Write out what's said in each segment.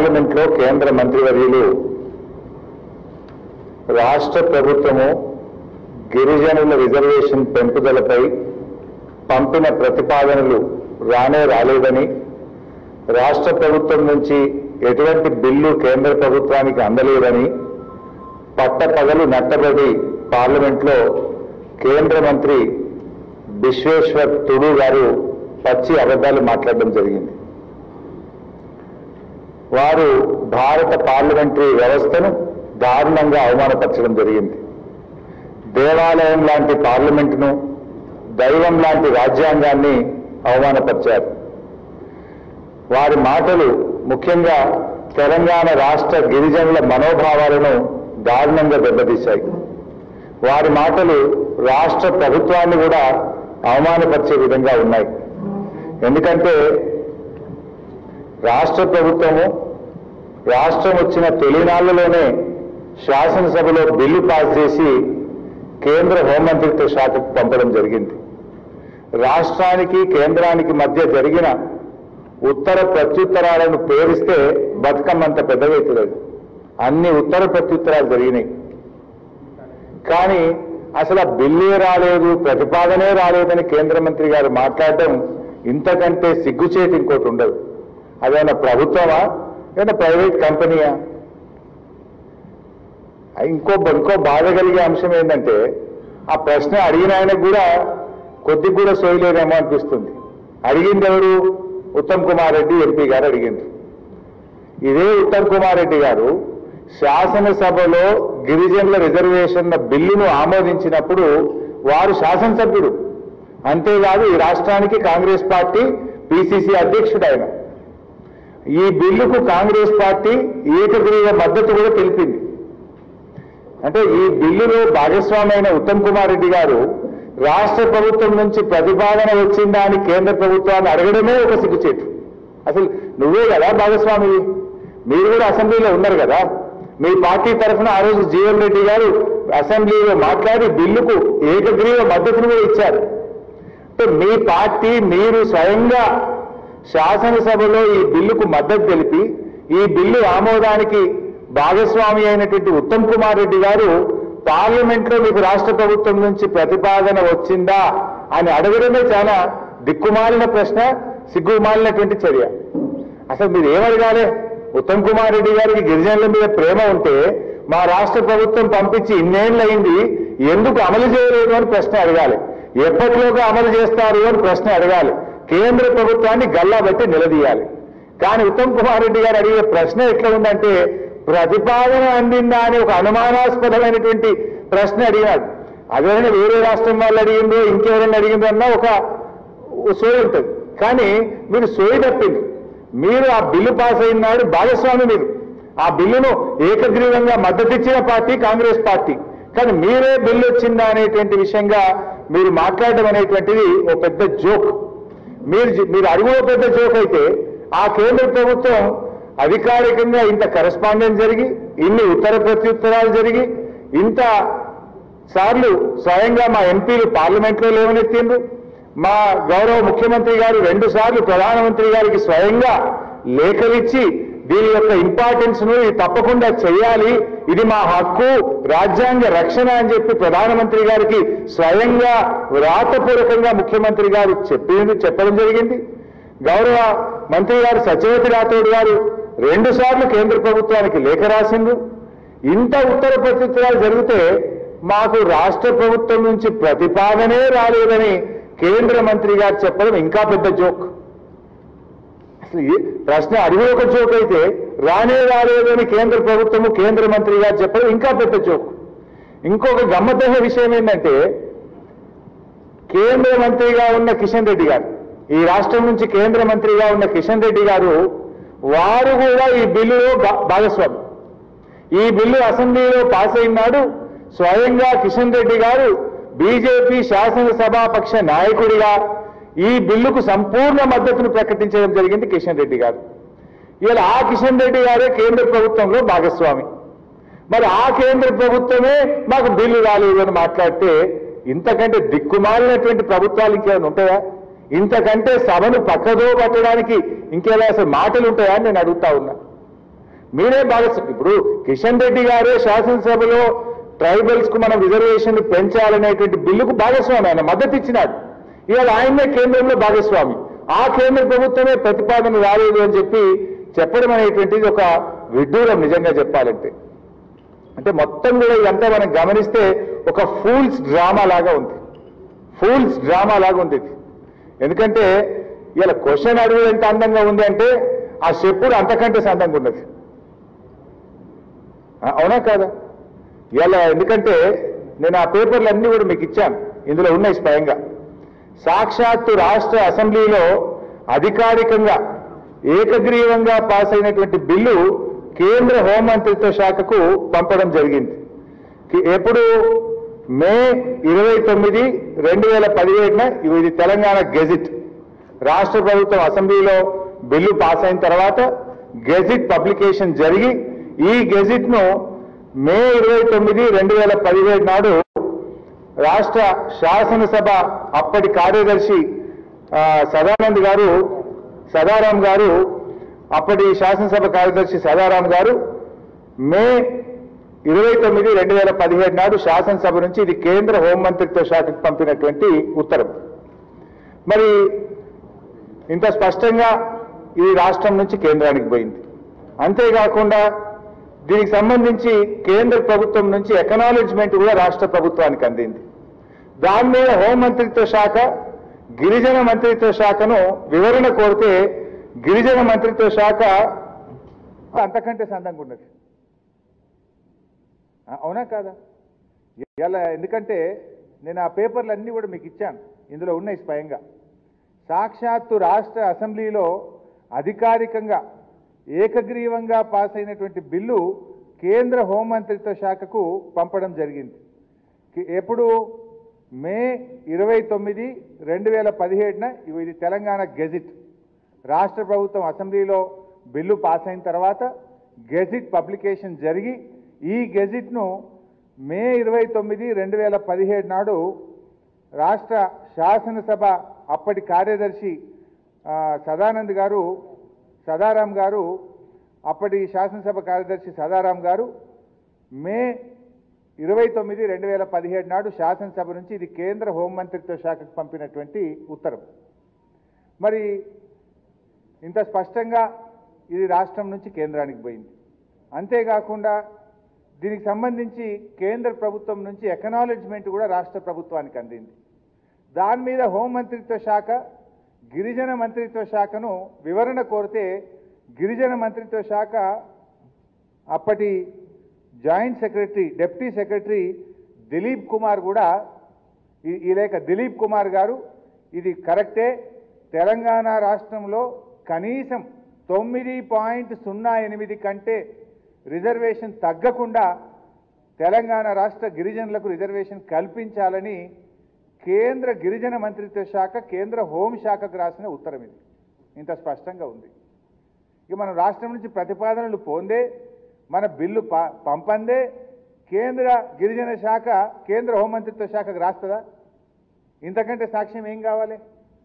పార్లమెంట్లో కేంద్ర మంత్రివర్యులు రాష్ట్ర ప్రభుత్వము గిరిజనుల రిజర్వేషన్ పెంపుదలపై పంపిన ప్రతిపాదనలు రానే రాలేదని రాష్ట్ర ప్రభుత్వం నుంచి ఎటువంటి బిల్లు కేంద్ర ప్రభుత్వానికి అందలేదని పట్టపగలు నట్టబడి పార్లమెంట్లో కేంద్ర మంత్రి విశ్వేశ్వర్ తుడు గారు పచ్చి అబద్ధాలు మాట్లాడడం జరిగింది వారు భారత పార్లమెంటరీ వ్యవస్థను దారుణంగా అవమానపరచడం జరిగింది దేవాలయం లాంటి పార్లమెంటును దైవం లాంటి రాజ్యాంగాన్ని అవమానపరిచారు వారి మాటలు ముఖ్యంగా తెలంగాణ రాష్ట్ర గిరిజనుల మనోభావాలను దారుణంగా దెబ్బతీశాయి వారి మాటలు రాష్ట్ర ప్రభుత్వాన్ని కూడా అవమానపరిచే విధంగా ఉన్నాయి ఎందుకంటే రాష్ట్ర ప్రభుత్వము రాష్ట్రం వచ్చిన తొలినాళ్లలోనే శాసనసభలో బిల్లు పాస్ చేసి కేంద్ర హోంమంత్రిత్వ శాఖకు పంపడం జరిగింది రాష్ట్రానికి కేంద్రానికి మధ్య జరిగిన ఉత్తర ప్రత్యుత్తరాలను పేరిస్తే బతుకమ్మంత పెద్దదవుతుంది అన్ని ఉత్తర ప్రత్యుత్తరాలు జరిగినాయి కానీ అసలు ఆ బిల్లే రాలేదు ప్రతిపాదనే రాలేదని కేంద్ర మంత్రి గారు మాట్లాడడం ఇంతకంటే సిగ్గుచేటు ఇంకోటి ఉండదు అదేమన్నా ప్రభుత్వమా ఏదైనా ప్రైవేట్ కంపెనీయా ఆ ఇంకో ఇంకో బాధ కలిగే అంశం ఏంటంటే ఆ ప్రశ్న అడిగిన ఆయనకు కూడా కొద్ది కూడా సోయలేదేమో అనిపిస్తుంది అడిగింది ఎవరు ఉత్తమ్ కుమార్ రెడ్డి ఎంపీ గారు అడిగిండ్రు ఇదే ఉత్తమ్ కుమార్ రెడ్డి గారు శాసనసభలో గిరిజనుల రిజర్వేషన్ల బిల్లును ఆమోదించినప్పుడు వారు శాసనసభ్యుడు అంతేకాదు ఈ రాష్ట్రానికి కాంగ్రెస్ పార్టీ పిసిసి అధ్యక్షుడు ఆయన ఈ బిల్లుకు కాంగ్రెస్ పార్టీ ఏకగ్రీవ మద్దతు కూడా తెలిపింది అంటే ఈ బిల్లులో భాగస్వామి అయిన ఉత్తమ్ కుమార్ రెడ్డి గారు రాష్ట్ర ప్రభుత్వం నుంచి ప్రతిపాదన వచ్చిందా అని కేంద్ర ప్రభుత్వాన్ని అడగడమే ఒక సిగ్గుచేటు అసలు నువ్వే కదా భాగస్వామివి మీరు కూడా అసెంబ్లీలో ఉన్నారు కదా మీ పార్టీ తరఫున ఆ రోజు జీవన్ రెడ్డి గారు అసెంబ్లీలో మాట్లాడి బిల్లుకు ఏకగ్రీవ మద్దతును కూడా ఇచ్చారు అంటే మీ పార్టీ మీరు స్వయంగా శాసనసభలో ఈ బిల్లుకు మద్దతు తెలిపి ఈ బిల్లు ఆమోదానికి భాగస్వామి అయినటువంటి ఉత్తమ్ కుమార్ రెడ్డి గారు పార్లమెంట్ లో మీకు రాష్ట్ర ప్రభుత్వం నుంచి ప్రతిపాదన వచ్చిందా అని అడగడమే చాలా దిక్కుమాలిన ప్రశ్న సిగ్గుమాలినటువంటి చర్య అసలు మీరు ఏమడగాలి ఉత్తమ్ కుమార్ రెడ్డి గారికి గిరిజనుల మీద ప్రేమ ఉంటే మా రాష్ట్ర ప్రభుత్వం పంపించి ఇన్నేళ్ళయింది ఎందుకు అమలు చేయలేదు అని ప్రశ్న అడగాలి ఎప్పటిలోగా అమలు చేస్తారు అని ప్రశ్న అడగాలి కేంద్ర ప్రభుత్వాన్ని గల్లా పెట్టి నిలదీయాలి కానీ ఉత్తమ్ కుమార్ రెడ్డి గారు అడిగే ప్రశ్న ఎట్లా ఉందంటే ప్రతిపాదన అందిందా అని ఒక అనుమానాస్పదమైనటువంటి ప్రశ్న అడిగినాడు అదేమైనా వేరే రాష్ట్రం వాళ్ళు అడిగిందో ఇంకెవరైనా అడిగిందో అన్న ఒక సోయి ఉంటుంది కానీ మీరు సోయి తప్పింది మీరు ఆ బిల్లు పాస్ అయినాడు భాగస్వామి మీరు ఆ బిల్లును ఏకగ్రీవంగా మద్దతిచ్చిన పార్టీ కాంగ్రెస్ పార్టీ కానీ మీరే బిల్లు వచ్చిందా అనేటువంటి విషయంగా మీరు మాట్లాడడం అనేటువంటిది ఓ పెద్ద జోక్ మీరు జ- మీరు అడుగు పెద్ద జోక్ అయితే ఆ కేంద్ర ప్రభుత్వం అధికారికంగా ఇంత కరెస్పాండెన్స్ జరిగి ఇన్ని ఉత్తర ప్రత్యుత్తరాలు జరిగి ఇంత సార్లు స్వయంగా మా ఎంపీలు పార్లమెంట్లో లేవనెత్తిండ్రు మా గౌరవ ముఖ్యమంత్రి గారు రెండు సార్లు ప్రధానమంత్రి గారికి స్వయంగా లేఖలిచ్చి దీని యొక్క ఇంపార్టెన్స్ ను ఇది తప్పకుండా చేయాలి ఇది మా హక్కు రాజ్యాంగ రక్షణ అని చెప్పి ప్రధానమంత్రి గారికి స్వయంగా వ్రాతపూర్వకంగా ముఖ్యమంత్రి గారు చెప్పి చెప్పడం జరిగింది గౌరవ మంత్రి గారు సత్యవతి రాథోడ్ గారు రెండు సార్లు కేంద్ర ప్రభుత్వానికి లేఖ రాసిండ్రు ఇంత ఉత్తర ప్రత్యుత్తరాలు జరిగితే మాకు రాష్ట్ర ప్రభుత్వం నుంచి ప్రతిపాదనే రాలేదని కేంద్ర మంత్రి గారు చెప్పడం ఇంకా పెద్ద జోక్ అసలు ఈ ప్రశ్న అడిగి ఒక జోక్ అయితే రానే రాలేదని కేంద్ర ప్రభుత్వము కేంద్ర మంత్రి గారు చెప్పడం ఇంకా పెద్ద జోక్ ఇంకొక గమ్మత్తైన విషయం ఏంటంటే కేంద్ర మంత్రిగా ఉన్న కిషన్ రెడ్డి గారు ఈ రాష్ట్రం నుంచి కేంద్ర మంత్రిగా ఉన్న కిషన్ రెడ్డి గారు వారు కూడా ఈ బిల్లులో భా- భాగస్వామి ఈ బిల్లు అసెంబ్లీలో పాస్ అయినాడు స్వయంగా కిషన్ రెడ్డి గారు బీజేపీ శాసనసభాపక్ష నాయకుడిగా ఈ బిల్లుకు సంపూర్ణ మద్దతును ప్రకటించడం జరిగింది కిషన్ రెడ్డి గారు ఇలా ఆ కిషన్ రెడ్డి గారే కేంద్ర ప్రభుత్వంలో భాగస్వామి మరి ఆ కేంద్ర ప్రభుత్వమే మాకు బిల్లు రాలేదు అని మాట్లాడితే ఇంతకంటే దిక్కుమాలినటువంటి ప్రభుత్వాలు ఇంకేమైనా ఉంటాయా ఇంతకంటే సభను పక్కదో పట్టడానికి ఇంకేలా అసలు మాటలు ఉంటాయా అని నేను అడుగుతా ఉన్నా మీరే భాగస్వామి ఇప్పుడు కిషన్ రెడ్డి గారే శాసనసభలో ట్రైబల్స్ కు మనం రిజర్వేషన్ పెంచాలనేటువంటి బిల్లుకు భాగస్వామి ఆయన మద్దతు ఇచ్చినాడు ఇవాళ ఆయనే కేంద్రంలో భాగస్వామి ఆ కేంద్ర ప్రభుత్వమే ప్రతిపాదన రాలేదు అని చెప్పి చెప్పడం అనేటువంటిది ఒక విడ్డూరం నిజంగా చెప్పాలంటే అంటే మొత్తం కూడా ఇదంతా మనం గమనిస్తే ఒక ఫూల్స్ డ్రామా లాగా ఉంది ఫూల్స్ డ్రామా లాగా ఉంది ఇది ఎందుకంటే ఇలా క్వశ్చన్ అడుగు ఎంత అందంగా ఉంది అంటే ఆ చెప్పుడు అంతకంటే సందంగా ఉన్నది ఆ, అవునా కాదా ఇలా ఎందుకంటే నేను ఆ పేపర్లు అన్నీ కూడా మీకు ఇచ్చాను ఇందులో ఉన్నాయి స్వయంగా సాక్షాత్తు రాష్ట్ర అసెంబ్లీలో అధికారికంగా ఏకగ్రీవంగా పాస్ అయినటువంటి బిల్లు కేంద్ర హోంమంత్రిత్వ శాఖకు పంపడం జరిగింది కి- ఎప్పుడు మే ఇరవై తొమ్మిది రెండు వేల పదిహేడున ఇది తెలంగాణ గెజిట్ రాష్ట్ర ప్రభుత్వం అసెంబ్లీలో బిల్లు పాస్ అయిన తర్వాత గెజిట్ పబ్లికేషన్ జరిగి ఈ గెజిట్ ను మే ఇరవై తొమ్మిది రెండు వేల పదిహేడు నాడు రాష్ట్ర శాసనసభ అప్పటి కార్యదర్శి ఆ, సదానంద్ గారు సదారాం గారు అప్పటి శాసనసభ కార్యదర్శి సదారాం గారు మే ఇరవై తొమ్మిది రెండు వేల పదిహేడు నాడు శాసనసభ నుంచి ఇది కేంద్ర హోంమంత్రిత్వ శాఖకు పంపినటువంటి ఉత్తరం మరి ఇంత స్పష్టంగా ఇది రాష్ట్రం నుంచి కేంద్రానికి పోయింది అంతేకాకుండా దీనికి సంబంధించి కేంద్ర ప్రభుత్వం నుంచి ఎకనాలెడ్జ్మెంట్ కూడా రాష్ట్ర ప్రభుత్వానికి అందింది దాని మీద హోంమంత్రిత్వ శాఖ గిరిజన మంత్రిత్వ శాఖను వివరణ కోరితే గిరిజన మంత్రిత్వ శాఖ అంతకంటే సందంగా ఉన్నది ఆ, అవునా కాదా ఇలా ఎందుకంటే నేను ఆ పేపర్లు అన్నీ కూడా మీకు ఇచ్చాను ఇందులో ఉన్నాయి స్వయంగా సాక్షాత్తు రాష్ట్ర అసెంబ్లీలో అధికారికంగా ఏకగ్రీవంగా పాస్ అయినటువంటి బిల్లు కేంద్ర హోంమంత్రిత్వ శాఖకు పంపడం జరిగింది కి- ఎప్పుడు మే ఇరవై తొమ్మిది రెండు వేల పదిహేడున ఇది తెలంగాణ గెజిట్ రాష్ట్ర ప్రభుత్వం అసెంబ్లీలో బిల్లు పాస్ అయిన తర్వాత గెజిట్ పబ్లికేషన్ జరిగి ఈ గెజిట్ను మే ఇరవై తొమ్మిది రెండు వేల పదిహేడు నాడు రాష్ట్ర శాసనసభ అప్పటి కార్యదర్శి ఆ, సదానంద్ గారు సదారాం గారు అప్పటి శాసనసభ కార్యదర్శి సదారాం గారు మే ఇరవై తొమ్మిది రెండు వేల పదిహేడు నాడు శాసనసభ నుంచి ఇది కేంద్ర హోంమంత్రిత్వ శాఖకు పంపినటువంటి ఉత్తరం మరి ఇంత స్పష్టంగా ఇది రాష్ట్రం నుంచి కేంద్రానికి పోయింది అంతేకాకుండా దీనికి సంబంధించి కేంద్ర ప్రభుత్వం నుంచి ఎకనాలెడ్జ్మెంట్ కూడా రాష్ట్ర ప్రభుత్వానికి అందింది దాని మీద హోంమంత్రిత్వ శాఖ గిరిజన మంత్రిత్వ శాఖను వివరణ కోరితే గిరిజన మంత్రిత్వ శాఖ అప్పటి joint secretary deputy secretary Dilip Kumar కూడా ఈ- ఈ లేఖ దిలీప్ కుమార్ గారు ఇది కరెక్టే తెలంగాణ రాష్ట్రంలో కనీసం తొమ్మిది పాయింట్ సున్నా ఎనిమిది కంటే రిజర్వేషన్ తగ్గకుండా తెలంగాణ రాష్ట్ర గిరిజనులకు రిజర్వేషన్ కల్పించాలని కేంద్ర గిరిజన మంత్రిత్వ శాఖ కేంద్ర హోంశాఖకు రాసిన ఉత్తరం ఇది ఇంత స్పష్టంగా ఉంది ఇక మనం రాష్ట్రం నుంచి ప్రతిపాదనలు పొందే మన బిల్లు ప- పంపందే కేంద్ర గిరిజన శాఖ కేంద్ర హోంమంత్రిత్వ శాఖకు రాస్తుందా ఇంతకంటే సాక్ష్యం ఏం కావాలి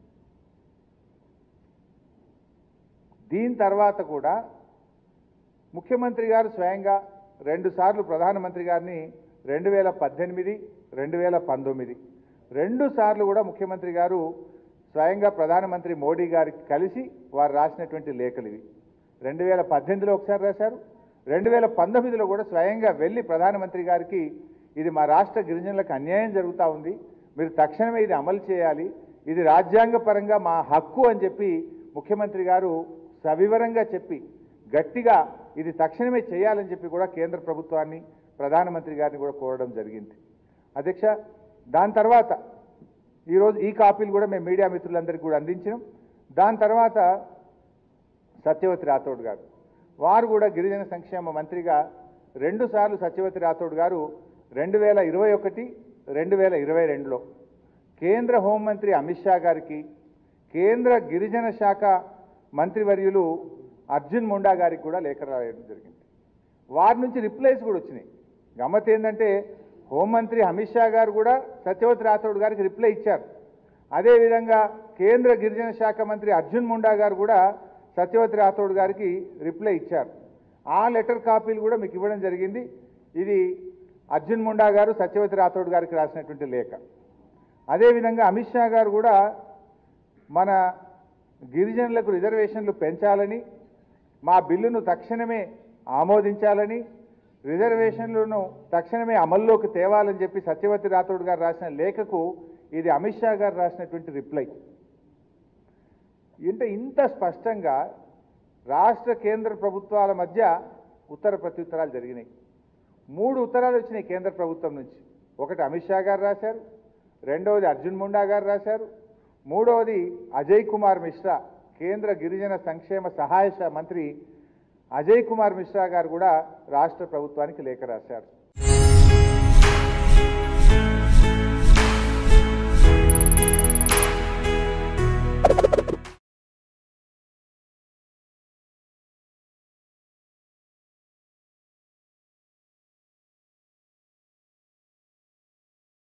దీని తర్వాత కూడా ముఖ్యమంత్రి గారు స్వయంగా రెండుసార్లు ప్రధానమంత్రి గారిని రెండు వేల పద్దెనిమిది రెండు వేల పంతొమ్మిది రెండు సార్లు కూడా ముఖ్యమంత్రి గారు స్వయంగా ప్రధానమంత్రి మోడీ గారికి కలిసి వారు రాసినటువంటి లేఖలు ఇవి రెండు వేల పద్దెనిమిదిలో ఒకసారి రాశారు రెండు వేల పంతొమ్మిదిలో కూడా స్వయంగా వెళ్ళి ప్రధానమంత్రి గారికి ఇది మా రాష్ట్ర గిరిజనులకు అన్యాయం జరుగుతూ ఉంది మీరు తక్షణమే ఇది అమలు చేయాలి ఇది రాజ్యాంగపరంగా మా హక్కు అని చెప్పి ముఖ్యమంత్రి గారు సవివరంగా చెప్పి గట్టిగా ఇది తక్షణమే చేయాలని చెప్పి కూడా కేంద్ర ప్రభుత్వాన్ని ప్రధానమంత్రి గారిని కూడా కోరడం జరిగింది అధ్యక్ష దాని తర్వాత ఈరోజు ఈ కాపీలు కూడా మేము మీడియా మిత్రులందరికీ కూడా అందించినాం దాని తర్వాత సత్యవతి రాథోడ్ గారు వారు కూడా గిరిజన సంక్షేమ మంత్రిగా రెండుసార్లు సత్యవతి రాథోడ్ గారు రెండు వేల ఇరవై ఒకటి రెండు వేల ఇరవై రెండులో కేంద్ర హోంమంత్రి అమిత్ షా గారికి కేంద్ర గిరిజన శాఖ మంత్రివర్యులు అర్జున్ ముండా గారికి కూడా లేఖ రాయడం జరిగింది వారి నుంచి రిప్లైస్ కూడా వచ్చినాయి గమ్మత్ ఏంటంటే హోంమంత్రి అమిత్ షా గారు కూడా సత్యవతి రాథోడ్ గారికి రిప్లై ఇచ్చారు అదేవిధంగా కేంద్ర గిరిజన శాఖ మంత్రి అర్జున్ ముండా గారు కూడా సత్యవతి రాథోడ్ గారికి రిప్లై ఇచ్చారు ఆ లెటర్ కాపీలు కూడా మీకు ఇవ్వడం జరిగింది ఇది అర్జున్ ముండా గారు సత్యవతి రాథోడ్ గారికి రాసినటువంటి లేఖ అదేవిధంగా అమిత్ షా గారు కూడా మన గిరిజనులకు రిజర్వేషన్లు పెంచాలని మా బిల్లును తక్షణమే ఆమోదించాలని రిజర్వేషన్లను తక్షణమే అమల్లోకి తేవాలని చెప్పి సత్యవతి రాథోడ్ గారు రాసిన లేఖకు ఇది అమిత్ షా గారు రాసినటువంటి రిప్లై అంటే ఇంత స్పష్టంగా రాష్ట్ర కేంద్ర ప్రభుత్వాల మధ్య ఉత్తర ప్రత్యుత్తరాలు జరిగినాయి మూడు ఉత్తరాలు వచ్చినాయి కేంద్ర ప్రభుత్వం నుంచి ఒకటి అమిత్ షా గారు రాశారు రెండవది అర్జున్ ముండా గారు రాశారు మూడవది అజయ్ కుమార్ మిశ్రా కేంద్ర గిరిజన సంక్షేమ సహాయ శా- మంత్రి అజయ్ కుమార్ మిశ్రా గారు కూడా రాష్ట్ర ప్రభుత్వానికి లేఖ రాశారు